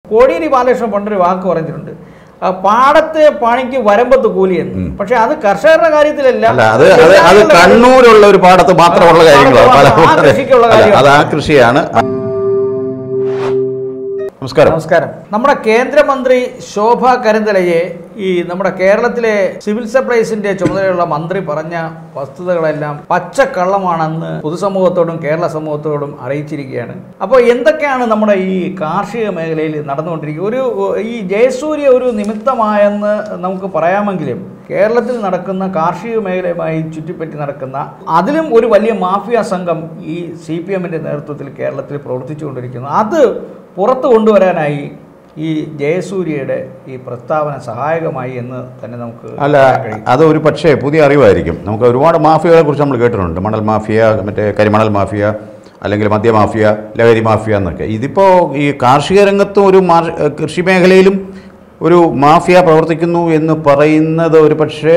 കോടിയേരി ബാലകൃഷ്ണൻ പണ്ടൊരു വാക്ക് പറഞ്ഞിട്ടുണ്ട് ആ, പാടത്തെ പണിക്ക് വരമ്പത്ത് കൂലിയെന്ന് പക്ഷെ അത് കർഷകരുടെ കാര്യത്തിലല്ല അല്ല അത് അത് അത് കണ്ണൂരുള്ള ഒരു പാടത്ത് മാത്രമുള്ള കാര്യങ്ങളാണ് പല ആ കൃഷിക്കുള്ള അല്ല, കാര്യമാണ്. അത് ആ കൃഷിയാണ് നമസ്കാരം നമസ്കാരം നമ്മുടെ കേന്ദ്രമന്ത്രി ശോഭ കരുന്തലയെ ഈ നമ്മുടെ കേരളത്തിലെ സിവിൽ സപ്ലൈസിന്റെ ചുമതലയുള്ള മന്ത്രി പറഞ്ഞ വസ്തുതകളെല്ലാം പച്ചക്കള്ളമാണെന്ന് പൊതുസമൂഹത്തോടും കേരള സമൂഹത്തോടും അറിയിച്ചിരിക്കുകയാണ് അപ്പോൾ എന്തൊക്കെയാണ് നമ്മുടെ ഈ കാർഷിക മേഖലയിൽ നടന്നുകൊണ്ടിരിക്കുക ഒരു ഈ ജയസൂര്യ ഒരു നിമിത്തമായെന്ന് നമുക്ക് പറയാമെങ്കിലും കേരളത്തിൽ നടക്കുന്ന കാർഷിക മേഖലയുമായി ചുറ്റിപ്പറ്റി നടക്കുന്ന അതിലും ഒരു വലിയ മാഫിയ സംഘം ഈ സി പി എമ്മിൻ്റെ നേതൃത്വത്തിൽ കേരളത്തിൽ പ്രവർത്തിച്ചുകൊണ്ടിരിക്കുന്നു അത് പുറത്തു കൊണ്ടുവരാനായി ഈ ജയസൂര്യയുടെ ഈ പ്രസ്താവന സഹായകമായി എന്ന് തന്നെ നമുക്ക് അല്ല പറയാൻ കഴിയും. അത് ഒരു പക്ഷേ പുതിയ അറിവായിരിക്കും നമുക്ക് ഒരുപാട് മാഫിയകളെ കുറിച്ച് നമ്മൾ കേട്ടിട്ടുണ്ട് മണൽ മാഫിയ മറ്റേ കരിമണൽ മാഫിയ അല്ലെങ്കിൽ മദ്യ മാഫിയ ലഹരി മാഫിയ എന്നൊക്കെ ഇതിപ്പോൾ ഈ കാർഷിക രംഗത്തും ഒരു മാർ- കൃഷി മേഖലയിലും ഒരു മാഫിയ പ്രവർത്തിക്കുന്നു എന്ന് പറയുന്നത് ഒരു പക്ഷേ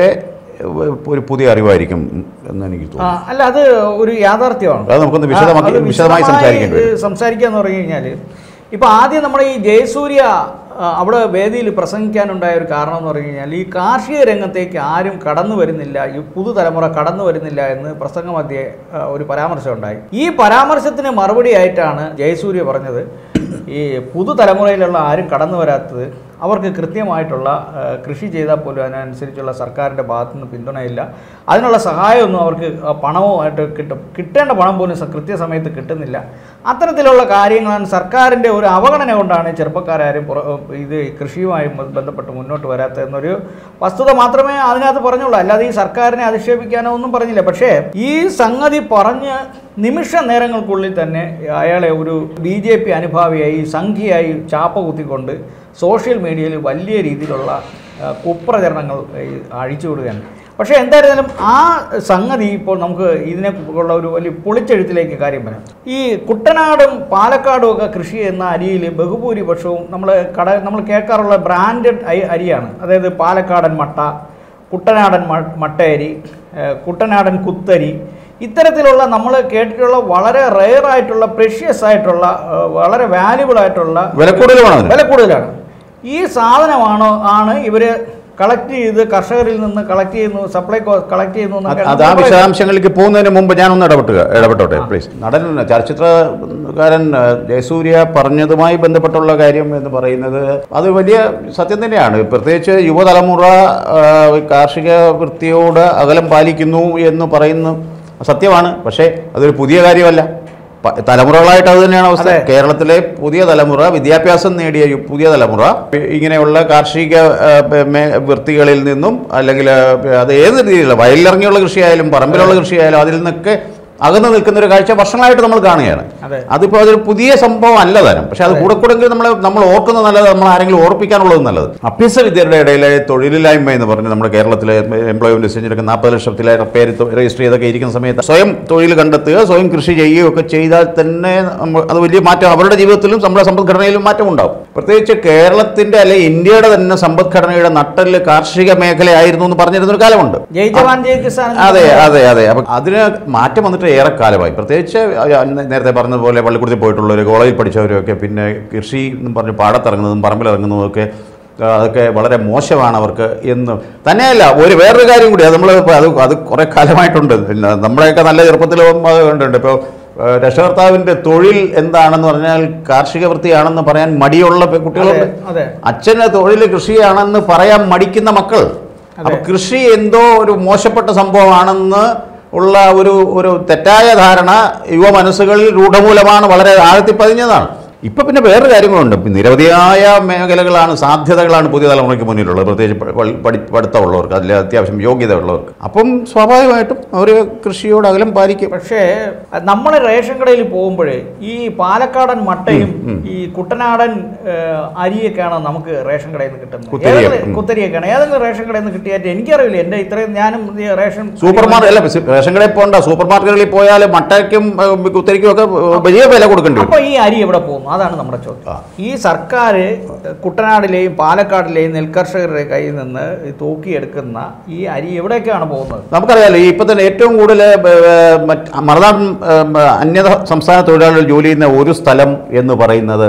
ഒരു പുതിയ അറിവായിരിക്കും എന്ന് എനിക്ക് ആ, തോന്നുന്നു അല്ല അത് ഒരു യാഥാർത്ഥ്യമാണ് അത് നമുക്കൊന്ന് വിശദമാക്കി- ആ, അത് വിശദമായി സംസാരിക്കേണ്ടി വരും. ഏഹ്, സംസാരിക്കുക എന്ന് പറഞ്ഞു കഴിഞ്ഞാൽ ഇപ്പൊ ആദ്യം നമ്മുടെ ഈ ജയസൂര്യ ആ, അവിടെ വേദിയിൽ പ്രസംഗിക്കാനുണ്ടായ ഒരു കാരണം എന്ന് പറഞ്ഞു കഴിഞ്ഞാൽ ഈ കാർഷിക രംഗത്തേക്ക് ആരും കടന്നു വരുന്നില്ല ഈ പുതുതലമുറ കടന്നു വരുന്നില്ല എന്ന് പ്രസംഗ മധ്യേ ആ, ഒരു പരാമർശം ഉണ്ടായി ഈ പരാമർശത്തിന് മറുപടി ആയിട്ടാണ് ജയസൂര്യ പറഞ്ഞത് ഈ പുതുതലമുറയിലുള്ള ആരും കടന്നു വരാത്തത് അവർക്ക് കൃത്യമായിട്ടുള്ള ആ, കൃഷി ചെയ്താൽ പോലും അതിനനുസരിച്ചുള്ള സർക്കാരിൻ്റെ ഭാഗത്തു നിന്ന് പിന്തുണയില്ല അതിനുള്ള സഹായമൊന്നും അവർക്ക് ആ, പണവുമായിട്ട് കിട്ടും കിട്ടേണ്ട പണം പോലും സ- കൃത്യസമയത്ത് കിട്ടുന്നില്ല അത്തരത്തിലുള്ള കാര്യങ്ങളാണ് സർക്കാരിൻ്റെ ഒരു അവഗണന കൊണ്ടാണ് ചെറുപ്പക്കാരും പുറ- ഇത് കൃഷിയുമായി ബ- ബന്ധപ്പെട്ട് മുന്നോട്ട് വരാത്തതെന്നൊരു വസ്തുത മാത്രമേ അതിനകത്ത് പറഞ്ഞുള്ളൂ അല്ലാതെ ഈ സർക്കാരിനെ അധിക്ഷേപിക്കാനോ ഒന്നും പറഞ്ഞില്ല പക്ഷേ ഈ സംഗതി പറഞ്ഞ് നിമിഷ നേരങ്ങൾക്കുള്ളിൽ തന്നെ അയാളെ ഒരു ബി ജെ പി അനുഭാവിയായി സംഖ്യയായി ചാപ്പ കുത്തിക്കൊണ്ട് സോഷ്യൽ മീഡിയയിൽ വലിയ രീതിയിലുള്ള ആ, കുപ്രചരണങ്ങൾ ഈ, അഴിച്ചുവിടുകയാണ് പക്ഷേ എന്തായിരുന്നാലും ആ സംഗതി ഇപ്പോൾ നമുക്ക് ഇതിനെ ഉള്ള ഒരു വലിയ പൊളിച്ചെഴുത്തിലേക്ക് കാര്യം വരാം ഈ കുട്ടനാടും പാലക്കാടും ഒക്കെ കൃഷി ചെയ്യുന്ന അരിയിൽ ബഹുഭൂരിപക്ഷവും നമ്മൾ കട നമ്മൾ കേൾക്കാറുള്ള ബ്രാൻഡഡ് അരിയാണ് അതായത് പാലക്കാടൻ മട്ട കുട്ടനാടൻ മ- മട്ടയരി ഏഹ് കുട്ടനാടൻ കുത്തരി ഇത്തരത്തിലുള്ള നമ്മൾ കേട്ടിട്ടുള്ള വളരെ റെയർ ആയിട്ടുള്ള പ്രഷ്യസ് ആയിട്ടുള്ള ഏഹ് വളരെ വാല്യുബിൾ ആയിട്ടുള്ള വില കൂടുതലുമാണ് അതിന്. വില കൂടുതലാണ് ഈ സാധനമാണോ ആണ് ഇവര് കളക്ട് ചെയ്ത് കർഷകരിൽ നിന്ന് കളക്ട് ചെയ്യുന്നു സപ്ലൈ കളക്ട് ചെയ്യുന്നു അത് എന്നൊക്കെ അത് ആ നമ്മൾ വിശദാംശങ്ങളിലേക്ക് പോകുന്നതിന് മുമ്പ് ഞാനൊന്ന് ഇടപെട്ടുക ഇടപെട്ടോട്ടെ പ്ലീസ് നടൻ ചലച്ചിത്രകാരൻ ഏഹ്, ജയസൂര്യ പറഞ്ഞതുമായി ബന്ധപ്പെട്ടുള്ള കാര്യം എന്ന് പറയുന്നത് അത് വലിയ സത്യം തന്നെയാണ് പ്രത്യേകിച്ച് യുവതലമുറ ഏഹ്, കാർഷിക വൃത്തിയോട് അകലം പാലിക്കുന്നു എന്ന് പറയുന്നു സത്യമാണ് പക്ഷേ അതൊരു പുതിയ കാര്യമല്ല പ- തലമുറകളായിട്ട് അത് തന്നെയാണ് അവസ്ഥ അതെ. കേരളത്തിലെ പുതിയ തലമുറ വിദ്യാഭ്യാസം നേടിയ യു- പുതിയ തലമുറ ഇങ്ങനെയുള്ള കാർഷിക ആ, പ- മേ- വൃത്തികളിൽ നിന്നും അല്ലെങ്കിൽ ആ, അത് ഏത് രീതിയിലുള്ള വയലിലിറങ്ങിയുള്ള കൃഷിയായാലും പറമ്പിലുള്ള കൃഷിയായാലും അതിൽ നിന്നൊക്കെ അകന്നു നിൽക്കുന്ന ഒരു കാഴ്ച വർഷങ്ങളായിട്ട് നമ്മൾ കാണുകയാണ് അതെ. അതിപ്പോൾ അതൊരു പുതിയ സംഭവം അല്ല താനും പക്ഷെ അത് കൂടെ കൂടെങ്കിലും നമ്മൾ നമ്മൾ ഓർക്കുന്നത് നല്ലത് നമ്മൾ ആരെങ്കിലും ഓർപ്പിക്കാനുള്ളത് നല്ലത് അഭ്യസ വിദ്യരുടെ ഇടയിലെ തൊഴിലില്ലായ്മ എന്ന് പറഞ്ഞ് നമ്മുടെ കേരളത്തിലെ എംപ്ലോയ്മെന്റ് എക്സ്ചേഞ്ചിലൊക്കെ നാൽപ്പത് ലക്ഷത്തിലേറെ പേര് തൊ- രജിസ്റ്റർ ചെയ്തൊക്കെ ഇരിക്കുന്ന സമയത്ത് സ്വയം തൊഴിൽ കണ്ടെത്തുക സ്വയം കൃഷി ചെയ്യുകയൊക്കെ ചെയ്താൽ തന്നെ നമ്മ- അത് വലിയ മാറ്റം അവരുടെ ജീവിതത്തിലും നമ്മുടെ സമ്പദ്ഘടനയിലും മാറ്റം ഉണ്ടാവും പ്രത്യേകിച്ച് കേരളത്തിന്റെ അല്ലെ ഇന്ത്യയുടെ തന്നെ സമ്പദ്ഘടനയുടെ നട്ടല് കാർഷിക മേഖലയായിരുന്നു എന്ന് പറഞ്ഞിരുന്ന ഒരു കാലമുണ്ട് ജയ് ജവാൻ ജയ് കിസാൻ അതെ അതെ അതെ അപ്പം അതിന് മാറ്റം വന്നിട്ട് ഏറെക്കാലമായി പ്രത്യേകിച്ച് അഹ് നേരത്തെ പറഞ്ഞതുപോലെ പള്ളിക്കൂടത്തിൽ പോയിട്ടുള്ളവർ കോളേജിൽ പഠിച്ചവരൊക്കെ പിന്നെ കൃഷി എന്നും പറഞ്ഞ് പാടത്തിറങ്ങുന്നതും പറമ്പിലിറങ്ങുന്നതും ഒക്കെ ആ, അതൊക്കെ വളരെ മോശമാണ് അവർക്ക് എന്ന് തന്നെയല്ല ഒരു വേറൊരു കാര്യം കൂടി അത് നമ്മൾ അത് അത് കുറേ കാലമായിട്ടുണ്ട് പിന്നെ നമ്മുടെയൊക്കെ നല്ല ചെറുപ്പത്തിലും അത് കണ്ടിട്ടുണ്ട് ഇപ്പോൾ രക്ഷകർത്താവിൻ്റെ തൊഴിൽ എന്താണെന്ന് പറഞ്ഞാൽ കാർഷിക വൃത്തിയാണെന്ന് പറയാൻ മടിയുള്ള പെ- കുട്ടികളുണ്ട് അതെ, അതെ. അച്ഛന് തൊഴിൽ കൃഷിയാണെന്ന് പറയാൻ മടിക്കുന്ന മക്കൾ അപ്പൊ കൃഷി എന്തോ ഒരു മോശപ്പെട്ട സംഭവമാണെന്ന് ഉള്ള ഒരു ഒരു തെറ്റായ ധാരണ യുവ മനസ്സുകളിൽ രൂഢമൂലമാണ് വളരെ ആഴത്തിൽ പതിഞ്ഞതാണ് ഇപ്പൊ പിന്നെ വേറെ കാര്യങ്ങളുണ്ട് ഇപ്പൊ നിരവധിയായ മേഖലകളാണ് സാധ്യതകളാണ് പുതിയ തലമുറയ്ക്ക് മുന്നിലുള്ളത് പ്രത്യേകിച്ച് പ- പ- പഠി പഠിത്തമുള്ളവർക്ക് അതിൽ അത്യാവശ്യം യോഗ്യത ഉള്ളവർക്ക് അപ്പം സ്വാഭാവികമായിട്ടും അവർ കൃഷിയോട് അകലം പാലിക്കും പക്ഷേ നമ്മൾ റേഷൻ കടയിൽ പോകുമ്പോഴേ ഈ പാലക്കാടൻ മട്ടയും ഈ കുട്ടനാടൻ ഏഹ്, അരിയൊക്കെയാണോ നമുക്ക് റേഷൻ കടയിൽ നിന്ന് കിട്ടുന്നത് കുത്തരിയ, ഏതെങ്കിലും- ഉം. കുത്തരിയൊക്കെയാണ് ഏതെങ്കിലും റേഷൻ കടയിൽ നിന്ന് കിട്ടിയായിട്ട് എനിക്കറിയില്ല എൻ്റെ ഇത്രയും ഞാനും ഈ റേഷൻ സൂപ്പർ മാർക്കറ്റ് അല്ല സി- റേഷൻ കടയിൽ പോകണ്ട സൂപ്പർ മാർക്കറ്റുകളിൽ പോയാൽ മട്ടയ്ക്കും ഏഹ്, കുത്തരിക്കും ഒക്കെ വലിയ വില കൊടുക്കേണ്ടി വരും അപ്പൊ ഈ അരി എവിടെ പോകുന്നു അതാണ് നമ്മുടെ ചോദ്യം ഈ സർക്കാർ കുട്ടനാടിലെയും പാലക്കാടിലെയും നെൽകർഷകരുടെ കയ്യിൽ നിന്ന് തൂക്കിയെടുക്കുന്ന ഈ അരി എവിടേക്കാണ് പോകുന്നത് നമുക്കറിയാലോ ഈ ഇപ്പം തന്നെ ഏറ്റവും കൂടുതൽ മറ്റ് മറുനാടൻ ഏം, അന്യ സംസ്ഥാന തൊഴിലാളികൾ ജോലി ചെയ്യുന്ന ഒരു സ്ഥലം എന്ന് പറയുന്നത്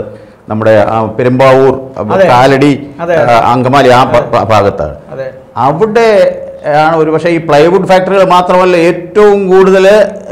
നമ്മുടെ ആ പെരുമ്പാവൂർ അതെ. കാലടി അതെ. ആ, അങ്കമാലി ആ പ- പ- ഭാഗത്താണ് അതെ അവിടെ ആണ് ഒരു പക്ഷേ ഈ പ്ലൈവുഡ് ഫാക്ടറികൾ മാത്രമല്ല ഏറ്റവും കൂടുതൽ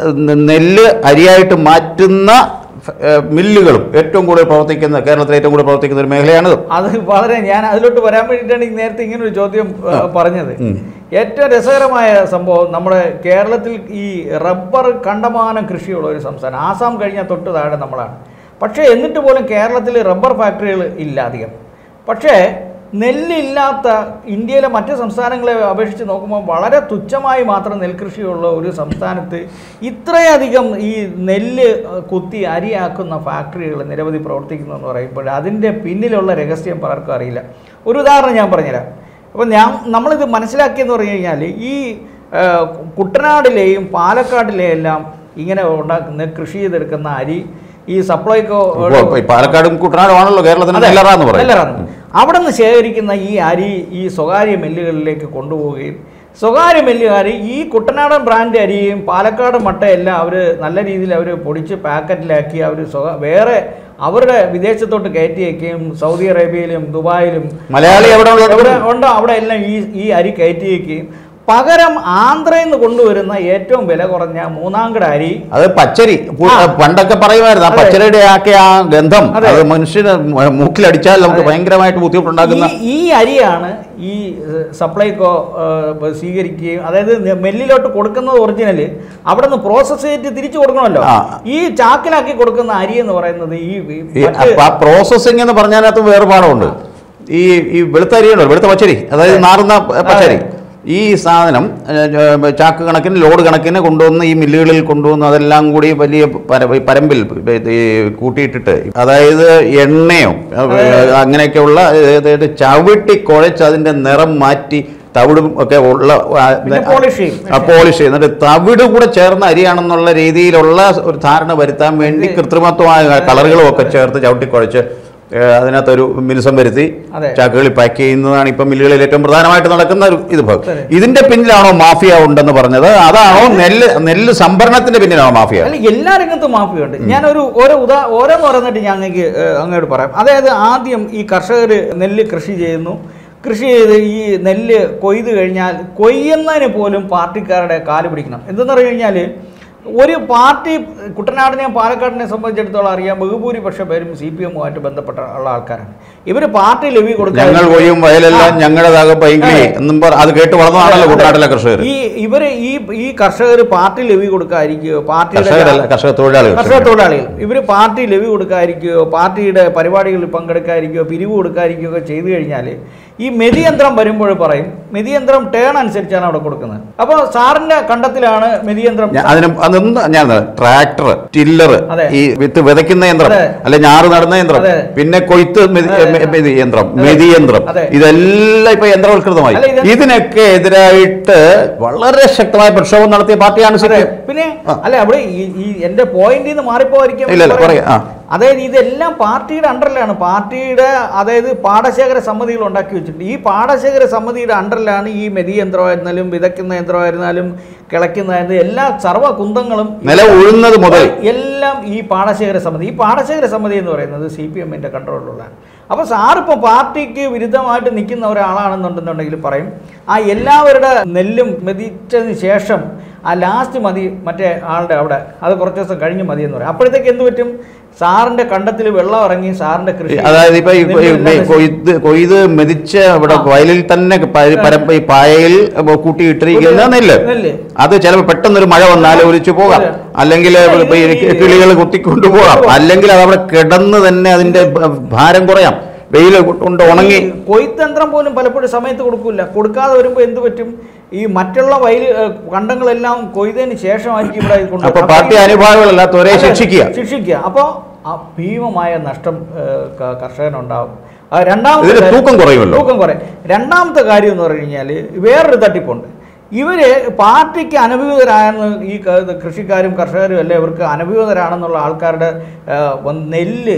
നെല്ല് അരിയായിട്ട് മാറ്റുന്ന ഏഹ്, മില്ലുകളും ഏറ്റവും കൂടുതൽ പ്രവർത്തിക്കുന്ന കേരളത്തിൽ ഏറ്റവും കൂടുതൽ പ്രവർത്തിക്കുന്ന ഒരു മേഖലയാണിത് അത് വളരെ ഞാൻ അതിലോട്ട് വരാൻ വേണ്ടിയിട്ടാണ് ഈ നേരത്തെ ഇങ്ങനെ ഒരു ചോദ്യം ആ, പറഞ്ഞത് ഏറ്റവും രസകരമായ സംഭവം നമ്മുടെ കേരളത്തിൽ ഈ റബ്ബർ കണ്ടമാനം കൃഷിയുള്ള ഒരു സംസ്ഥാനം ആസാം കഴിഞ്ഞാൽ തൊട്ട് താഴെ നമ്മളാണ് പക്ഷേ എന്നിട്ട് പോലും കേരളത്തിൽ റബ്ബർ ഫാക്ടറികൾ ഇല്ല അധികം പക്ഷേ നെല്ലില്ലാത്ത ഇന്ത്യയിലെ മറ്റ് സംസ്ഥാനങ്ങളെ അപേക്ഷിച്ച് നോക്കുമ്പോൾ വളരെ തുച്ഛമായി മാത്രം നെൽകൃഷിയുള്ള ഒരു സംസ്ഥാനത്ത് ഇത്രയധികം ഈ നെല്ല് കുത്തി അരിയാക്കുന്ന ഫാക്ടറികൾ നിരവധി പ്രവർത്തിക്കുന്നു എന്ന് പറയുമ്പോൾ അതിൻ്റെ പിന്നിലുള്ള രഹസ്യം പലർക്കും അറിയില്ല ഒരു ഉദാഹരണം ഞാൻ പറഞ്ഞുതരാം അപ്പോൾ ഞാൻ നമ്മളിത് മനസ്സിലാക്കിയെന്ന് പറഞ്ഞു കഴിഞ്ഞാൽ ഈ ആ, കുട്ടനാടിലെയും പാലക്കാടിലെയും എല്ലാം ഇങ്ങനെ ഉണ്ടാക്കുന്ന കൃഷി ചെയ്തെടുക്കുന്ന അരി ഈ സപ്ലൈകോ ഇപ്പോൾ ഈ പാലക്കാടും കുട്ടനാടുമാണല്ലോ കേരളത്തിന് അതെ, നെല്ലറാന്ന് പറയും നെല്ലറാന്ന്. അവിടെ നിന്ന് ശേഖരിക്കുന്ന ഈ അരി ഈ സ്വകാര്യ മില്ലുകളിലേക്ക് കൊണ്ടുപോവുകയും സ്വകാര്യ മില്ലുകാർ ഈ കുട്ടനാടൻ ബ്രാൻഡ് അരിയും പാലക്കാട് മട്ടയെല്ലാം അവർ നല്ല രീതിയിൽ അവർ പൊടിച്ച് പാക്കറ്റിലാക്കി അവർ സ്വകാ വേറെ അവരുടെ വിദേശത്തോട്ട് കയറ്റി വയ്ക്കുകയും സൗദി അറേബ്യയിലും ദുബായിലും മലയാളി എവിടെ ഉള്ളത്? എവിടെ ഉണ്ടോ അവിടെ എല്ലാം ഈ ഈ അരി കയറ്റി വയ്ക്കുകയും പകരം ആന്ധ്രയിൽ നിന്ന് കൊണ്ടുവരുന്ന ഏറ്റവും വില കുറഞ്ഞ മൂന്നാംകിട അരി അത് പച്ചരി പു- ആ. പണ്ടൊക്കെ പറയുമായിരുന്നു ആ അതെ. പച്ചരിയുടെ ആക്കിയ ആ ഗന്ധം അതെ. അത് മനുഷ്യന് മു- മൂക്കിലടിച്ചാൽ നമുക്ക് അതെ. ഭയങ്കരമായിട്ട് ബുദ്ധിമുട്ടുണ്ടാക്കുന്ന ഈ ഈ അരിയാണ് ഈ ഏഹ്, സപ്ലൈകോ ഏഹ്, സ്വീകരിക്കുകയും അതായത് നെ- മെല്ലിലോട്ട് കൊടുക്കുന്നത് ഒറിജിനൽ അവിടെ നിന്ന് പ്രോസസ് ചെയ്തിട്ട് തിരിച്ചു കൊടുക്കണമല്ലോ ആ. ഈ ചാക്കിലാക്കി കൊടുക്കുന്ന അരി എന്ന് പറയുന്നത് ഈ ഈ ഈ മറ്റ് ആ പ്രോസസ്സിംഗ് എന്ന് പറഞ്ഞതിനകത്ത് വേറെ പാഠമുണ്ട് ഈ ഈ വെളുത്ത അരിയുണ്ടല്ലോ വെളുത്ത പച്ചരി അതായത് നാറുന്ന പച്ചരി ഈ സാധനം ഏഹ്, ഏഹ്, ചാക്ക് കണക്കിന് ലോഡ് കണക്കിന് കൊണ്ടുവന്ന് ഈ മില്ലുകളിൽ കൊണ്ടുവന്ന് അതെല്ലാം കൂടി വലിയ പര- ഈ പരമ്പിൽ ഈ കൂട്ടിയിട്ടിട്ട് അതായത് എണ്ണയോ ഏഹ്, അങ്ങനെയൊക്കെയുള്ള അതായത് ചവിട്ടി കുഴച്ച് അതിന്റെ നിറം മാറ്റി തവിടും ഒക്കെ ഉള്ള ആ, പിന്നെ polish ചെയ്യും. ആ, പോളിഷ് ചെയ്യും എന്നിട്ട് തവിട് കൂടെ ചേർന്ന അരിയാണെന്നുള്ള രീതിയിലുള്ള ഒരു ധാരണ വരുത്താൻ വേണ്ടി കൃത്രിമത്വമായ കളറുകളും ഒക്കെ ചേർത്ത് ചവിട്ടിക്കുഴച്ച് ഏഹ്, അതിനകത്തൊരു മിനുസം വരുത്തി അതെ. ചാക്കുകളിൽ പാക്ക് ചെയ്യുന്നതാണ് ഇപ്പം മില്ലുകളിൽ ഏറ്റവും പ്രധാനമായിട്ട് നടക്കുന്ന ഒരു ഇത് ഭാഗം അതെ. ഇതിന്റെ പിന്നിലാണോ മാഫിയ ഉണ്ടെന്ന് പറഞ്ഞത് അതാണോ നെല്ല് നെല്ല് സംഭരണത്തിന്റെ പിന്നിലാണോ മാഫിയ അല്ല എല്ലാ രംഗത്തും മാഫിയുണ്ട് ഞാനൊരു ഓരോ ഉദാ ഓരോന്ന് പറയുന്നിട്ട് ഞാൻ അങ്ങേക്ക് ഏഹ്, അങ്ങോട്ട് പറയാം അതായത് ആദ്യം ഈ കർഷകർ നെല്ല് കൃഷി ചെയ്യുന്നു കൃഷി ചെയ്ത് ഈ നെല്ല് കൊയ്ത് കഴിഞ്ഞാൽ കൊയ്യുന്നതിന് പോലും പാർട്ടിക്കാരുടെ കാല് പിടിക്കണം എന്തെന്ന് പറഞ്ഞു കഴിഞ്ഞാൽ ഒരു പാർട്ടി കുട്ടനാടിനെയും പാലക്കാടിനെ സംബന്ധിച്ചിടത്തോളം അറിയാം ബഹുഭൂരിപക്ഷ പേരും സി പി എമ്മുമായിട്ട് ബന്ധപ്പെട്ട ഉള്ള ആൾക്കാരാണ് ഇവർ പാർട്ടി ലവി കൊടുക്കാൻ ഞങ്ങൾ കൊയ്യും വയലെല്ലാം ഞങ്ങളുടേതാകും പൈങ്കിളി അതെ. എന്നും പറ അത് കേട്ട് വളർന്നതാണല്ലോ അതെ. കുട്ടനാട്ടിലെ കർഷകർ ഈ ഇവര് ഈ ഈ കർഷകർ പാർട്ടി ലവി കൊടുക്കാതിരിക്കുകയോ പാർട്ടിയുടെ കർഷകരല്ല കർഷക തൊഴിലാളികൾ കർഷക തൊഴിലാളികൾ ഇവർ പാർട്ടി ലവി കൊടുക്കാതിരിക്കുകയോ പാർട്ടിയുടെ പരിപാടികളിൽ പങ്കെടുക്കാതിരിക്കുകയോ പിരിവ് കൊടുക്കാതിരിക്കുകയോ ഒക്കെ ചെയ്തു കഴിഞ്ഞാൽ ഈ മെതിയന്ത്രം വരുമ്പോൾ പറയും മെതിയന്ത്രം ടേൺ അനുസരിച്ചാണ് അവിടെ കൊടുക്കുന്നത് അപ്പോൾ സാറിന്റെ കണ്ടത്തിലാണ് മെതിയന്ത്രം ഞാൻ അതിന് അതൊന്ന് ഞാൻ ട്രാക്ടർ ടില്ലർ അതെ. ഈ വിത്ത് വിതയ്ക്കുന്ന യന്ത്രം അതെ. അല്ലെ ഞാറ് നടുന്ന യന്ത്രം അതെ. പിന്നെ കൊയ്ത്ത് മെതി- അതെ. മെ- മെതി യന്ത്രം അതെ. മെതി യന്ത്രം അതെ. ഇതെല്ലാം ഇപ്പൊ യന്ത്രവൽകൃതമായി അല്ല, ഇത് ഇതിനൊക്കെ എതിരായിട്ട് വളരെ ശക്തമായ പ്രക്ഷോഭം നടത്തിയ പാർട്ടിയാണ് സി അതെ പി എം. പിന്നെ ആ. അല്ല അവിടെ ഈ ഈ എന്റെ പോയിന്റിൽ നിന്ന് മാറിപ്പോയിരിക്കും ഇല്ല, ഇല്ല, പറയാം. ആ. അതായത് ഇതെല്ലാം പാർട്ടിയുടെ അണ്ടറിലാണ് പാർട്ടിയുടെ അതായത് പാടശേഖര സമിതികൾ ഉണ്ടാക്കി വെച്ചിട്ടുണ്ട് ഈ പാടശേഖര സമിതിയുടെ അണ്ടറിലാണ് ഈ മെതി യന്ത്രമായിരുന്നാലും വിതയ്ക്കുന്ന യന്ത്രമായിരുന്നാലും കിളയ്ക്കുന്നതായിരുന്നു എല്ലാ സർവ്വ കുന്തങ്ങളും നില ഉഴുന്നത് മുതൽ എല്ലാം ഈ പാടശേഖര സമിതി ഈ പാടശേഖര സമിതി എന്ന് പറയുന്നത് സി പി എമ്മിൻ്റെ കൺട്രോളിലുള്ളതാണ് അപ്പോൾ സാറിപ്പോൾ പാർട്ടിക്ക് വിരുദ്ധമായിട്ട് നിൽക്കുന്ന ഒരാളാണെന്നുണ്ടെന്നുണ്ടെങ്കിൽ പറയും ആ എല്ലാവരുടെ നെല്ലും മെതിച്ചതിന് ശേഷം ആ ലാസ്റ്റ് മതി മറ്റേ ആളുടെ അവിടെ അത് കുറച്ച് ദിവസം കഴിഞ്ഞ് മതി എന്ന് പറയും അപ്പോഴത്തേക്ക് എന്ത് പറ്റും സാറിൻ്റെ കണ്ടത്തിൽ വെള്ളം ഇറങ്ങി സാറിൻ്റെ കൃഷി അതായത് ഇപ്പൊ ഈ കൊയ്- നെല്ലെല്ലാം നശിച്ചു. കൊയ്ത് കൊയ്ത് മെതിച്ച് ഇവിടെ ആ. വയലിൽ തന്നെ പ- പരമ്പ ഈ പായയിൽ കൂട്ടിയിട്ടിരിക്കുന്ന നെല്ല് നെല്ല്. അത് ചിലപ്പോൾ പെട്ടെന്നൊരു മഴ വന്നാൽ ഒലിച്ചു പോകാം അതെ. അല്ലെങ്കിൽ അല്ല, ഇത് ഈ- കിളികൾ കുത്തിക്കൊണ്ടു പോകാം അല്ലെങ്കിൽ അത് അവിടെ കിടന്ന് തന്നെ അതിന്റെ ഭ- ഭാരം കുറയാം വെയിൽ കൊണ്ട് ഉണങ്ങി ഈ കൊയ്ത്തന്ത്രം പോലും പലപ്പോഴും സമയത്ത് കൊടുക്കില്ല കൊടുക്കാതെ വരുമ്പോൾ എന്ത് പറ്റും ഈ മറ്റുള്ള വയൽ ഏഹ്, കണ്ടങ്ങളെല്ലാം കൊയ്തതിന് ശേഷമായിരിക്കും ഇവിടെ കൊണ്ടുവരുന്നത്. അപ്പൊ പാർട്ടി അപ്പോൾ ഈ- അനുഭാവികളല്ലാത്തവരെ അതെ, ശിക്ഷിക്കുക ശിക്ഷിക്കുക അപ്പോൾ ആ ഭീമമായ നഷ്ടം ഏഹ്, ക- കർഷകനുണ്ടാവും ആ, രണ്ടാമത്തെ ഇതിന് കാര്യം- തൂക്കം കുറയുമല്ലോ. തൂക്കം കുറയും രണ്ടാമത്തെ കാര്യം എന്ന് പറഞ്ഞു കഴിഞ്ഞാൽ വേറൊരു തട്ടിപ്പുണ്ട് ഇവര് പാർട്ടിക്ക് അനുഭൂതരായെന്ന് ഈ ക- കൃഷിക്കാരും കർഷകരും അല്ലെ ഇവർക്ക് അനുഭൂതരാണെന്നുള്ള ആൾക്കാരുടെ ഏഹ്, വന്ന് നെല്ല്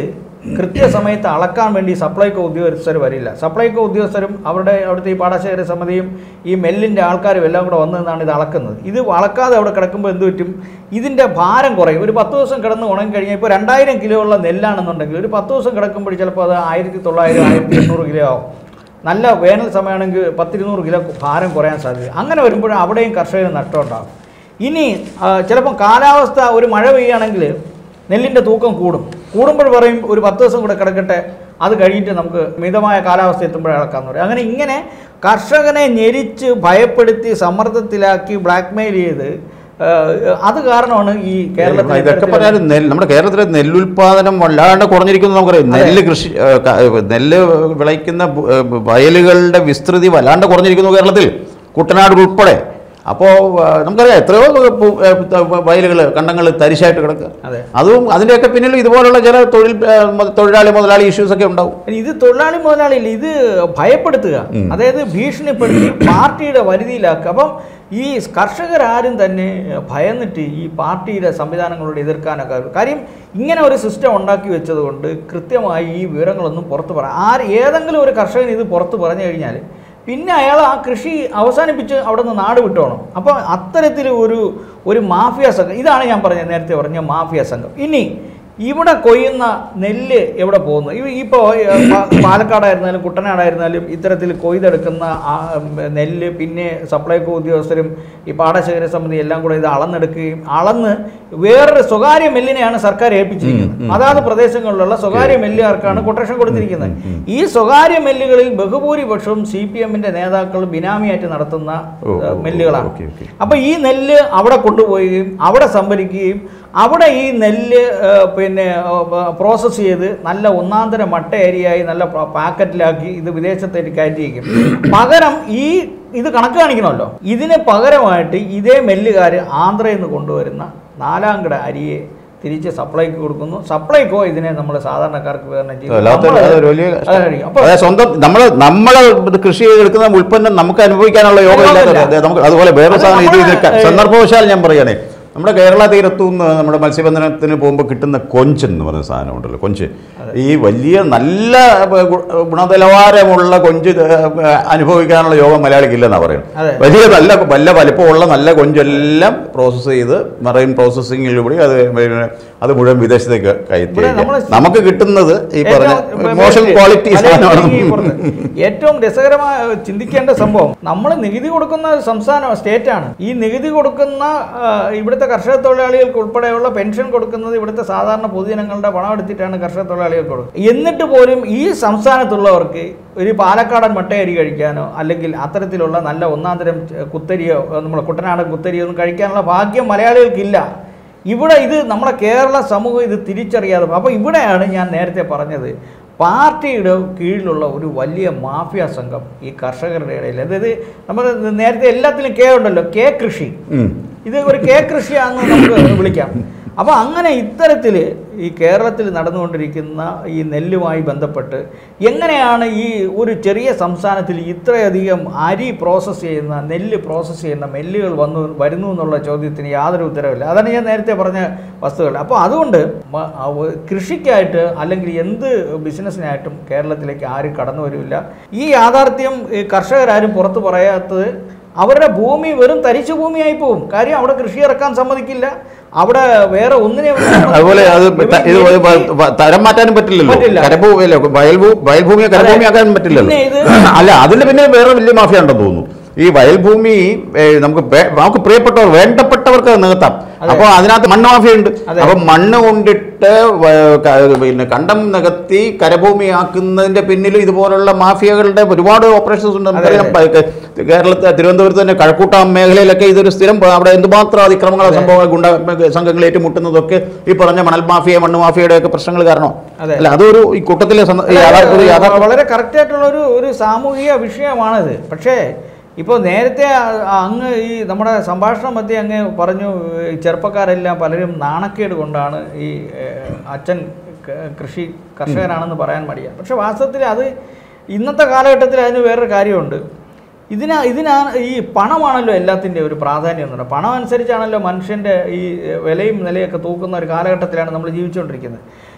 കൃത്യസമയത്ത് അളക്കാൻ വേണ്ടി സപ്ലൈകോ ഉദ്യോഗസ്ഥർ വരില്ല സപ്ലൈകോ ഉദ്യോഗസ്ഥരും അവരുടെ അവിടുത്തെ ഈ പാടശേഖര സമിതിയും ഈ മെല്ലിൻ്റെ ആൾക്കാരും എല്ലാം കൂടെ വന്നു നിന്നാണ് ഇത് അളക്കുന്നത് ഇത് അളക്കാതെ അവിടെ കിടക്കുമ്പോൾ എന്ത് പറ്റും ഇതിൻ്റെ ഭാരം കുറയും ഒരു പത്ത് ദിവസം കിടന്ന് ഉണങ്ങി കഴിഞ്ഞാൽ ഇപ്പോൾ രണ്ടായിരം കിലോ ഉള്ള നെല്ലാണെന്നുണ്ടെങ്കിൽ ഒരു പത്ത് ദിവസം കിടക്കുമ്പോൾ ചിലപ്പോൾ അത് ആയിരത്തി തൊള്ളായിരം ആയിരത്തി എണ്ണൂറ് കിലോ ആവും നല്ല വേനൽ സമയമാണെങ്കിൽ പത്തിരുന്നൂറ് കിലോ ഭാരം കുറയാൻ സാധ്യത അങ്ങനെ വരുമ്പോൾ അവിടെയും കർഷകന് നഷ്ടം ഉണ്ടാകും ഇനി ആ, ചിലപ്പം കാലാവസ്ഥ ഒരു മഴ പെയ്യുകയാണെങ്കിൽ നെല്ലിൻ്റെ തൂക്കം കൂടും കൂടുമ്പോൾ പറയും ഒരു പത്ത് ദിവസം കൂടെ കിടക്കട്ടെ അത് കഴിഞ്ഞിട്ട് നമുക്ക് മിതമായ കാലാവസ്ഥ എത്തുമ്പോഴേ ഇളക്കാന്ന് പറയും അങ്ങനെ ഇങ്ങനെ കർഷകനെ ഞെരിച്ച് ഭയപ്പെടുത്തി സമ്മർദ്ദത്തിലാക്കി ബ്ലാക്ക്മെയിൽ ചെയ്ത് ആ, അത് കാരണമാണ് ഈ കേരളത്തിൽ ഇതൊക്കെ പറഞ്ഞാലും നെല്ല് നമ്മുടെ കേരളത്തിലെ നെല്ലുൽപാദനം വല്ലാണ്ട് കുറഞ്ഞിരിക്കുന്നു നമുക്കറിയാം നെല്ല് കൃഷി ഏ, ക- നെല്ല് വിളയിക്കുന്ന ബു- ഏ, വയലുകളുടെ വിസ്തൃതി വല്ലാണ്ട് കുറഞ്ഞിരിക്കുന്നു കേരളത്തിൽ കുട്ടനാട് ഉൾപ്പെടെ അപ്പോൾ നമുക്കറിയാം എത്രയോ വയലുകൾ കണ്ടങ്ങൾ തരിശായിട്ട് കിടക്കുക അതെ അതും അതിൻ്റെയൊക്കെ പിന്നിൽ ഇതുപോലുള്ള ചില തൊഴിൽ ഏ, മ- തൊഴിലാളി മുതലാളി ഇഷ്യൂസ് ഒക്കെ ഉണ്ടാവും ഇത് തൊഴിലാളി മുതലാളിയില്ല ഇത് ഭയപ്പെടുത്തുക അതായത് ഭീഷണിപ്പെടുത്തി പാർട്ടിയുടെ വരുതിയിലാക്കുക അപ്പം ഈ കർഷകരാരും തന്നെ ഭയന്നിട്ട് ഈ പാർട്ടിയുടെ സംവിധാനങ്ങളോട് എതിർക്കാനൊക്കെ കാര്യം ഇങ്ങനെ ഒരു സിസ്റ്റം ഉണ്ടാക്കി വെച്ചതുകൊണ്ട് കൃത്യമായി ഈ വിവരങ്ങളൊന്നും പുറത്ത് പറയാം ആര് ഏതെങ്കിലും ഒരു കർഷകൻ ഇത് പുറത്ത് പറഞ്ഞു കഴിഞ്ഞാൽ പിന്നെ അയാൾ ആ കൃഷി അവസാനിപ്പിച്ച് അവിടെ നിന്ന് നാട് വിട്ടോണം അപ്പോൾ അത്തരത്തിൽ ഒരു ഒരു മാഫിയ സംഘം ഇതാണ് ഞാൻ പറഞ്ഞത് നേരത്തെ പറഞ്ഞ മാഫിയ സംഘം ഇനി ഇവിടെ കൊയ്യുന്ന നെല്ല് എവിടെ പോകുന്നു ഈ ഇപ്പോൾ പാലക്കാടായിരുന്നാലും കുട്ടനാടായിരുന്നാലും ഇത്തരത്തിൽ കൊയ്തെടുക്കുന്ന ആ, ഉം, നെല്ല് പിന്നെ സപ്ലൈകോ ഉദ്യോഗസ്ഥരും ഈ പാടശേഖര സമിതി എല്ലാം കൂടെ ഇത് അളന്നെടുക്കുകയും അളന്ന് വേറൊരു സ്വകാര്യ മെല്ലിനെയാണ് സർക്കാർ ഏൽപ്പിച്ചിരിക്കുന്നത് അതാത് പ്രദേശങ്ങളിലുള്ള സ്വകാര്യ മെല്ലുകാർക്കാണ് കൊട്ടേഷൻ കൊടുത്തിരിക്കുന്നത് ഈ സ്വകാര്യ മെല്ലുകളിൽ ബഹുഭൂരിപക്ഷവും സി പി എമ്മിന്റെ നേതാക്കൾ ബിനാമിയായിട്ട് നടത്തുന്ന ഓ, ഓ, ഏഹ്, മെല്ലുകളാണ് ഓക്കെ, ഓക്കെ. അപ്പോൾ ഈ നെല്ല് അവിടെ കൊണ്ടുപോവുകയും അവിടെ സംഭരിക്കുകയും അവിടെ ഈ നെല്ല് ഏഹ്, പിന്നെ പ്രോസസ്സ് ചെയ്ത് നല്ല ഒന്നാന്തര മട്ട അരിയായി നല്ല പ- പാക്കറ്റിലാക്കി ഇത് വിദേശത്തേക്ക് കയറ്റിയിരിക്കും പകരം ഈ ഇത് കണക്ക് കാണിക്കണമല്ലോ ഇതിന് പകരമായിട്ട് ഇതേ മെല്ലുകാർ ആന്ധ്രയിൽ നിന്ന് കൊണ്ടുവരുന്ന നാലാംകിട അരിയെ തിരിച്ച് സപ്ലൈക്ക് കൊടുക്കുന്നു സപ്ലൈക്കോ ഇതിനെ നമ്മൾ സാധാരണക്കാർക്ക് വിതരണം ചെയ്യും വല്ലാത്തൊരു നമ്മള് അതൊരു വലിയ അത് കഴിക്കും. അപ്പോൾ അതായത് സ്വന്തം നമ്മൾ നമ്മൾ കൃഷി ചെയ്തെടുക്കുന്ന ഉൽപ്പന്നം നമുക്ക് അനുഭവിക്കാനുള്ള യോഗം യോഗമില്ല. ഇല്ലാത്ത നമുക്ക് അതുപോലെ വേറെ അത് സാധനം ഇത് നമ്മള് ഇത് സന്ദർഭവശാൽ ഞാൻ പറയുകയാണേ നമ്മുടെ കേരള തീരത്തു നിന്ന് നമ്മുടെ മത്സ്യബന്ധനത്തിന് പോകുമ്പോൾ കിട്ടുന്ന കൊഞ്ചൻ എന്ന് പറയുന്ന സാധനം ഉണ്ടല്ലോ കൊഞ്ച് ഈ വലിയ നല്ല ഗു- ഗുണനിലവാരമുള്ള കൊഞ്ച് ഏ, അനുഭവിക്കാനുള്ള യോഗം മലയാളിക്ക് ഇല്ലെന്നാണ് അതെ. പറയുന്നത് വലിയ നല്ല വല്ല വലിപ്പമുള്ള നല്ല കൊഞ്ചെല്ലാം പ്രോസസ്സ് ചെയ്ത് മറൈൻ പ്രോസസ്സിങ്ങിലൂടെ അത് പിന്നെ അത് മുഴുവൻ വിദേശത്തേക്ക് കയറ്റി ഇവിടെ നമ്മള് അയക്കുക. നമുക്ക് കിട്ടുന്നത് ഈ പറഞ്ഞ ഏറ്റവും മോശം മറ്റേ ക്വാളിറ്റി മലയാളത്തിൽ ഈ പുറത്ത് ഏറ്റവും രസകരമായ ചിന്തിക്കേണ്ട സംഭവം നമ്മൾ നികുതി കൊടുക്കുന്ന സംസ്ഥാന സ്റ്റേറ്റ് ആണ് ഈ നികുതി കൊടുക്കുന്ന ആ, ഇവിടുത്തെ കർഷക തൊഴിലാളികൾക്ക് ഉൾപ്പെടെയുള്ള പെൻഷൻ കൊടുക്കുന്നത് ഇവിടുത്തെ സാധാരണ പൊതുജനങ്ങളുടെ പണം എടുത്തിട്ടാണ് കർഷക തൊഴിലാളികൾക്ക് കൊടുക്കുന്നത് എന്നിട്ട് പോലും ഈ സംസ്ഥാനത്തുള്ളവർക്ക് ഒരു പാലക്കാടൻ മട്ടയരി കഴിക്കാനോ അല്ലെങ്കിൽ അത്തരത്തിലുള്ള നല്ല ഒന്നാന്തരം ച- കുത്തരിയോ നമ്മുടെ കുട്ടനാടൻ കുത്തരിയോ ഒന്നും കഴിക്കാനുള്ള ഭാഗ്യം മലയാളികൾക്കില്ല ഇവിടെ ഇത് നമ്മുടെ കേരള സമൂഹം ഇത് തിരിച്ചറിയാതെ അപ്പോൾ ഇവിടെയാണ് ഞാൻ നേരത്തെ പറഞ്ഞത് പാർട്ടിയുടെ കീഴിലുള്ള ഒരു വലിയ മാഫിയ സംഘം ഈ കർഷകരുടെ ഇടയിൽ അതായത് നമ്മൾ നേരത്തെ എല്ലാത്തിലും കെ ഉണ്ടല്ലോ കെ കൃഷി ഉം. ഇത് ഒരു കെ കൃഷിയാണെന്ന് നമുക്ക് വിളിക്കാം അപ്പോൾ അങ്ങനെ ഇത്തരത്തിൽ ഈ കേരളത്തിൽ നടന്നുകൊണ്ടിരിക്കുന്ന ഈ നെല്ലുമായി ബന്ധപ്പെട്ട് എങ്ങനെയാണ് ഈ ഒരു ചെറിയ സംസ്ഥാനത്തിൽ ഇത്രയധികം അരി പ്രോസസ്സ് ചെയ്യുന്ന നെല്ല് പ്രോസസ്സ് ചെയ്യുന്ന മെല്ലുകൾ വന്നു വരുന്നു എന്നുള്ള ചോദ്യത്തിന് യാതൊരു ഉത്തരവില്ല അതാണ് ഞാൻ നേരത്തെ പറഞ്ഞ വസ്തുക്കൾ അപ്പോൾ അതുകൊണ്ട് മ- അവ- കൃഷിക്കായിട്ട് അല്ലെങ്കിൽ എന്ത് ബിസിനസ്സിനായിട്ടും കേരളത്തിലേക്ക് ആരും കടന്നു വരില്ല ഈ യാഥാർത്ഥ്യം ഈ കർഷകരാരും പുറത്ത് പറയാത്തത് അവരുടെ ഭൂമി വെറും തരിശു ഭൂമിയായി പോകും കാര്യം അവിടെ കൃഷി ഇറക്കാൻ സമ്മതിക്കില്ല അവിടെ വേറെ ഒന്നിനെ അതുപോലെ അത് ത- ഇത് ഒരു പ- പ- തരം മാറ്റാനും പറ്റില്ലല്ലോ പറ്റില്ല. കരഭൂമി അല്ല വയൽഭൂ വയൽഭൂമിയെ കരഭൂമിയാക്കാൻ പറ്റില്ലല്ലോ പിന്നെ ഇത് അല്ല അതിന്റെ പിന്നെ വേറെ വലിയ മാഫിയ ഉണ്ടെന്ന് തോന്നുന്നു ഈ വയൽഭൂമി ഏ, നമുക്ക് വേ- നമുക്ക് പ്രിയപ്പെട്ടവർ വേണ്ടപ്പെട്ടവർക്ക് അത് നികത്താം അപ്പോൾ അതിനകത്ത് മണ്ണ് മാഫിയ ഉണ്ട് അതെ. അപ്പൊ മണ്ണ് കൊണ്ടിട്ട് വ- ക- പിന്നെ കണ്ടം നികത്തി കരഭൂമിയാക്കുന്നതിന്റെ പിന്നിൽ ഇതുപോലുള്ള മാഫിയകളുടെ ഒരുപാട് ഓപ്പറേഷൻസ് ഉണ്ട് നമുക്കറിയാം പ- കേ- കേരളത്തെ തിരുവനന്തപുരത്ത് തന്നെ കഴക്കൂട്ടം മേഖലയിലൊക്കെ ഇതൊരു സ്ഥിരം പ- അവിടെ എന്തുമാത്രം അതിക്രമങ്ങളോ സംഭവങ്ങൾ ഗുണ്ട സംഘങ്ങൾ ഏറ്റുമുട്ടുന്നതൊക്കെ ഈ പക്ഷേ മണൽ മാഫിയ മണ്ണ് മാഫിയയുടെ ഒക്കെ പ്രശ്നങ്ങൾ കാരണം അതെ. അല്ല അതൊരു ഈ കൂട്ടത്തിലെ സന്ദ- ഈ യാഥാ- ഒരു യാഥാർത്ഥ്യം വളരെ കറക്റ്റ് ആയിട്ടുള്ള ഒരു ഒരു സാമൂഹിക വിഷയമാണിത് പക്ഷേ ഇപ്പോൾ നേരത്തെ അ- അങ്ങ് ഈ നമ്മുടെ സംഭാഷണ മധ്യ അങ്ങ് പറഞ്ഞു ഈ ചെറുപ്പക്കാരെല്ലാം പലരും നാണക്കേട് കൊണ്ടാണ് ഈ ഏഹ്, അച്ഛൻ ക- കൃഷി കർഷകനാണെന്ന് പറയാൻ മടിയാണ് പക്ഷെ വാസ്തവത്തിൽ അത് ഇന്നത്തെ കാലഘട്ടത്തിൽ അതിന് വേറൊരു കാര്യമുണ്ട് ഇതിനാ ഇതിനാണ് ഈ പണമാണല്ലോ എല്ലാത്തിൻ്റെയും ഒരു പ്രാധാന്യം എന്ന് പറയുന്നത് പണം അനുസരിച്ചാണല്ലോ മനുഷ്യൻ്റെ ഈ വിലയും നിലയൊക്കെ തൂക്കുന്ന ഒരു കാലഘട്ടത്തിലാണ് നമ്മൾ ജീവിച്ചുകൊണ്ടിരിക്കുന്നത്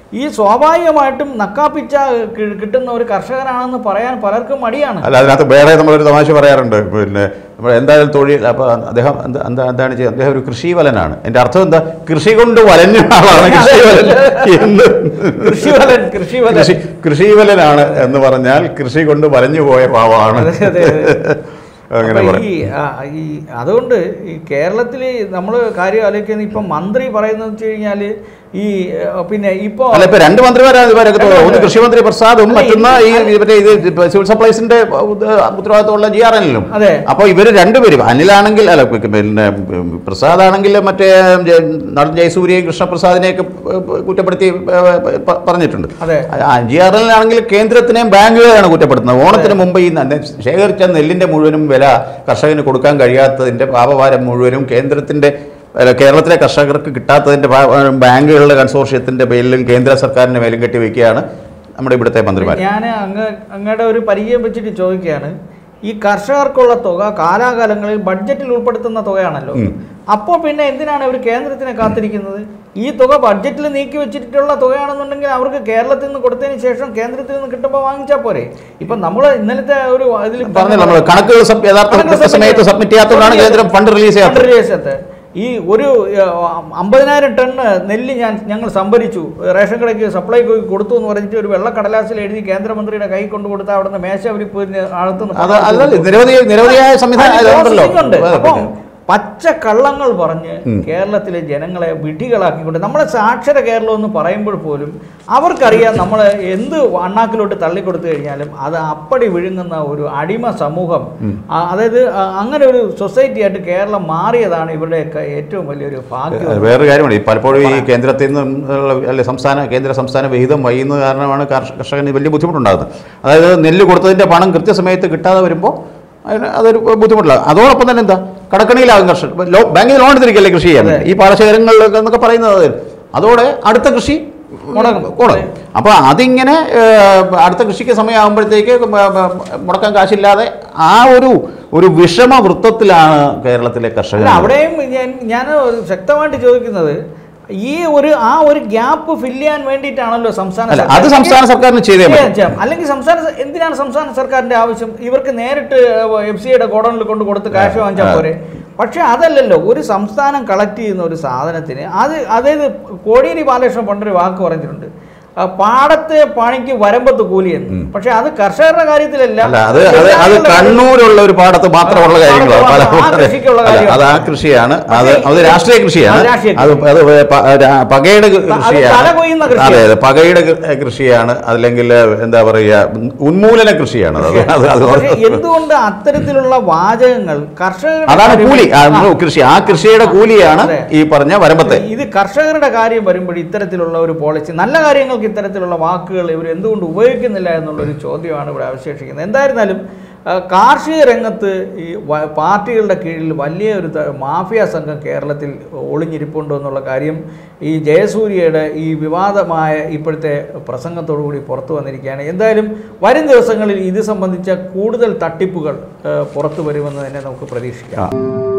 ഈ സ്വാഭാവികമായിട്ടും നക്കാപ്പിച്ച കി- കിട്ടുന്ന ഒരു കർഷകനാണെന്ന് പറയാൻ പലർക്കും മടിയാണ് അല്ല അതിനകത്ത് വേറെ നമ്മളൊരു തമാശ പറയാറുണ്ട് പിന്നെ നമ്മൾ എന്തായാലും തൊഴിൽ അപ്പോൾ അദ്ദേഹം എന്താ എന്താ എന്താണ് ചെയ്യുന്നത് അദ്ദേഹം ഒരു കൃഷിവലനാണ് എൻ്റെ അർത്ഥം എന്താ കൃഷി കൊണ്ട് വലഞ്ഞ ആളാണ് കൃഷിവലൻ എന്ന് കൃഷിവലൻ കൃഷിവലൻ കൃഷി കൃഷിവലനാണ് എന്ന് പറഞ്ഞാൽ കൃഷി കൊണ്ട് വലഞ്ഞു പോയ പാവമാണ് അതെ, അതെ, അതെ. അങ്ങനെ അപ്പൊ പറയും ഈ ആ, ഈ അതുകൊണ്ട് ഈ കേരളത്തിൽ നമ്മൾ കാര്യം ആലോചിക്കുന്നത് ഇപ്പം മന്ത്രി പറയുന്നത് വെച്ച് കഴിഞ്ഞാൽ ഈ ആ, പിന്നെ ഇപ്പോ അല്ല ഇപ്പൊ രണ്ട് മന്ത്രിമാരാണ് ഇവരൊക്കെ തോന്നുന്നത്. ഒന്ന് കൃഷിമന്ത്രി പ്രസാദും അല്ല, മറ്റൊന്ന് ഈ മറ്റേ ഇത് സിവിൽ സപ്ലൈസിന്റെ ഉത്തരവാദിത്തമുള്ള ജി ആർ എല്ലിലും അതെ. അപ്പോൾ ഇവർ രണ്ടുപേരും അനിലാണെങ്കിൽ അല്ല പിന്നെ പ്രസാദ് ആണെങ്കിൽ മറ്റേ ജയ- നടൻ ജയസൂര്യയും കൃഷ്ണപ്രസാദിനെയൊക്കെ കുറ്റപ്പെടുത്തി ഏ, പ- പറഞ്ഞിട്ടുണ്ട് അതെ. ജി ആർ എല്ലിനാണെങ്കിൽ കേന്ദ്രത്തിനെയും ബാങ്കുകളെയാണ് കുറ്റപ്പെടുത്തുന്നത് ഓണത്തിന് മുമ്പ് ഈ ന- ശേഖരിച്ച നെല്ലിന്റെ മുഴുവനും വില കർഷകന് കൊടുക്കാൻ കഴിയാത്തതിന്റെ പാപഭാരം മുഴുവനും കേന്ദ്രത്തിന്റെ അല്ല, കേരളത്തിലെ കർഷകർക്ക് കിട്ടാത്തതിന്റെ ഭാ- ബാങ്കുകളുടെ കൺസോർഷ്യത്തിന്റെ പേരിലും കേന്ദ്ര സർക്കാരിന്റെ മേലും കെട്ടി വെക്കുകയാണ് നമ്മുടെ ഇവിടുത്തെ മന്ത്രിമാർ ഞാൻ അങ്ങ് അങ്ങയുടെ ഒരു പരിചയം വെച്ചിട്ട് ചോദിക്കുകയാണ് ഈ കർഷകർക്കുള്ള തുക കാലാകാലങ്ങളിൽ ബഡ്ജറ്റിൽ ഉൾപ്പെടുത്തുന്ന തുകയാണല്ലോ ഉം. അപ്പോൾ പിന്നെ എന്തിനാണ് ഇവർ കേന്ദ്രത്തിനെ കാത്തിരിക്കുന്നത് ഈ തുക ബഡ്ജറ്റിൽ നീക്കി വെച്ചിട്ടുള്ള തുകയാണെന്നുണ്ടെങ്കിൽ അവർക്ക് കേരളത്തിൽ നിന്ന് കൊടുത്തതിന് ശേഷം കേന്ദ്രത്തിൽ നിന്ന് കിട്ടുമ്പോൾ വാങ്ങിച്ചാൽ പോരെ ഇപ്പം നമ്മൾ ഇന്നലത്തെ ഒരു ഇതിൽ പറഞ്ഞ നമ്മൾ കണക്കുകൾ സബ്- യഥാർത്ഥ കണക്കുകൾ കൃത്യസമയത്ത് submit സബ്മിറ്റ് ചെയ്യാത്തതുകൊണ്ടാണ് കേന്ദ്രം ഫണ്ട് റിലീസ് ഫണ്ട് ചെയ്യാത്തത് release ചെയ്യാത്തത്. ഈ ഒരു അമ്പതിനായിരം ടണ്ണ് നെല്ല് ഞാൻ ഞങ്ങൾ സംഭരിച്ചു റേഷൻ കടയ്ക്ക് സപ്ലൈ കൊടുത്തു എന്ന് പറഞ്ഞിട്ട് ഒരു വെള്ളക്കടലാസിൽ എഴുതി കേന്ദ്രമന്ത്രിയുടെ കൈ കൊണ്ടു കൊടുത്ത അവിടുന്ന് മേശവരിപ്പിന് അകത്തുനിന്ന് അത് അതല്ല നിരവധി നിരവധിയായ സംവിധാനം അതിന് ഉണ്ടല്ലോ processing ഉണ്ട്. അതെ, അപ്പം പിന്നെ. പച്ച കള്ളങ്ങൾ പറഞ്ഞ് ഉം. കേരളത്തിലെ ജനങ്ങളെ വിഡ്ഢികളാക്കിക്കൊണ്ട് നമ്മളെ സാക്ഷര കേരളം എന്ന് പറയുമ്പോൾ പോലും അവർക്കറിയാം നമ്മൾ എന്ത് അണ്ണാക്കിലോട്ട് തള്ളിക്കൊടുത്തു കഴിഞ്ഞാലും അത് അപ്പടി വിഴുങ്ങുന്ന ഒരു അടിമ സമൂഹം ആ, അതായത് ആ, അങ്ങനെ ഒരു സൊസൈറ്റി ആയിട്ട് കേരളം മാറിയതാണ് ഇവരുടെയൊക്കെ ഏറ്റവും വലിയൊരു ഭാഗ്യം അത് വേറൊരു കാര്യമാണ് ഈ പലപ്പോഴും ഈ കേന്ദ്രത്തിൽ നിന്നുള്ള അല്ലെ സംസ്ഥാന കേന്ദ്ര സംസ്ഥാന വിഹിതം വൈകുന്നത് കാരണമാണ് കർഷ- കർഷകന് വലിയ ബുദ്ധിമുട്ടുണ്ടാകുന്നത് അതായത് നെല്ല് കൊടുത്തതിന്റെ പണം കൃത്യസമയത്ത് കിട്ടാതെ വരുമ്പോൾ അതിന് അതൊരു ബുദ്ധിമുട്ടില്ല അതോടൊപ്പം തന്നെ എന്താ കടക്കണിയിലാകും കർഷകർ ലോ ബാങ്കിൽ ലോൺ എടുത്തിരിക്കല്ലേ കൃഷി ചെയ്യാൻ അതെ. ഈ പാടശേഖരങ്ങളിലൊക്കെ എന്നൊക്കെ പറയുന്നത് അത്. അതോടെ അടുത്ത കൃഷി മുടങ്ങും. മുടങ്ങും അപ്പോൾ അതിങ്ങനെ ഏഹ്, അടുത്ത കൃഷിക്ക് സമയമാകുമ്പോഴത്തേക്ക് മ- മ- മുടക്കാൻ കാശില്ലാതെ ആ ഒരു ഒരു വിഷമ വൃത്തത്തിലാണ് കേരളത്തിലെ അല്ല കർഷകർ അവിടെയും ഞാൻ ഞാൻ ശക്തമായിട്ട് ചോദിക്കുന്നത് ഈ ഒരു ആ ഒരു ഗ്യാപ്പ് ഫില്ല് ചെയ്യാൻ വേണ്ടിയിട്ടാണല്ലോ സംസ്ഥാന അല്ല സർക്കാർ- അത് സംസ്ഥാന സർക്കാരിന് ചെയ്തേ ചെയ്യാം, പറ്റും ചെയ്യാം. അല്ലെങ്കിൽ സംസ്ഥാന സ- എന്തിനാണ് സംസ്ഥാന സർക്കാരിന്റെ ആവശ്യം ഇവർക്ക് നേരിട്ട് എഫ് സിയുടെ ഗോഡൌണിൽ കൊണ്ട് കൊടുത്ത് കാശ് വാങ്ങിച്ചാൽ പോരെ പക്ഷെ അതല്ലല്ലോ ഒരു സംസ്ഥാനം കളക്ട് ചെയ്യുന്ന ഒരു സാധനത്തിന് അത് അതായത് കോടിയേരി ബാലകൃഷ്ണൻ പണ്ടൊരു വാക്ക് പറഞ്ഞിട്ടുണ്ട് ആ, പാടത്തെ പണിക്ക് വരമ്പത്ത് കൂലിയെന്ന് പക്ഷെ അത് കർഷകരുടെ കാര്യത്തിലല്ല അല്ല അത് അത് അത് തൊഴിലാളികളുടെ കണ്ണൂരുള്ള ഒരു പാടത്ത് മാത്രമുള്ള ആ, കാര്യങ്ങളാണ് പാടത്ത് പല- ആ കൃഷിക്കുള്ള അല്ല, കാര്യമാണ്. അത് ആ കൃഷിയാണ് അത് പക്ഷേ അത് രാഷ്ട്രീയ കൃഷിയാണ് അത് രാഷ്ട്രീയ അത് അത് പ- രാ- പകയുടെ അത് കൃഷിയാണ് തല കൊയ്യുന്ന കൃഷിയാണ്. അതെ അതെ പകയുടെ കൃ- കൃഷിയാണ് അല്ലെങ്കിൽ എന്താ പറയുക ഉന്മൂലന കൃഷിയാണ് അത് അത് അത് പക്ഷെ എന്തുകൊണ്ട് അത്തരത്തിലുള്ള വാചകങ്ങൾ കർഷകരുടെ അതാണ് കാര്യം- കൂലി ആ, ആ. കൃഷി ആ കൃഷിയുടെ കൂലിയാണ് അതെ. ഈ പറഞ്ഞ വരമ്പത്തെ ഇത് കർഷകരുടെ കാര്യം വരുമ്പോൾ ഇത്തരത്തിലുള്ള ഒരു പോളിസി നല്ല കാര്യങ്ങൾക്ക് ഇത്തരത്തിലുള്ള വാക്കുകൾ ഇവർ എന്തുകൊണ്ട് ഉപയോഗിക്കുന്നില്ല എന്നുള്ളൊരു ചോദ്യമാണ് ഇവിടെ അവശേഷിക്കുന്നത് എന്തായിരുന്നാലും ആ, കാർഷിക രംഗത്ത് ഈ വ- പാർട്ടികളുടെ കീഴിൽ വലിയ ഒരു ത- മാഫിയ സംഘം കേരളത്തിൽ ഒളിഞ്ഞിരിപ്പുണ്ടോ എന്നുള്ള കാര്യം ഈ ജയസൂര്യയുടെ ഈ വിവാദമായ ഇപ്പോഴത്തെ പ്രസംഗത്തോടു കൂടി പുറത്തു വന്നിരിക്കുകയാണ് എന്തായാലും വരും ദിവസങ്ങളിൽ ഇത് സംബന്ധിച്ച കൂടുതൽ തട്ടിപ്പുകൾ ആ, പുറത്തു വരുമെന്ന് തന്നെ നമുക്ക് പ്രതീക്ഷിക്കാം ആ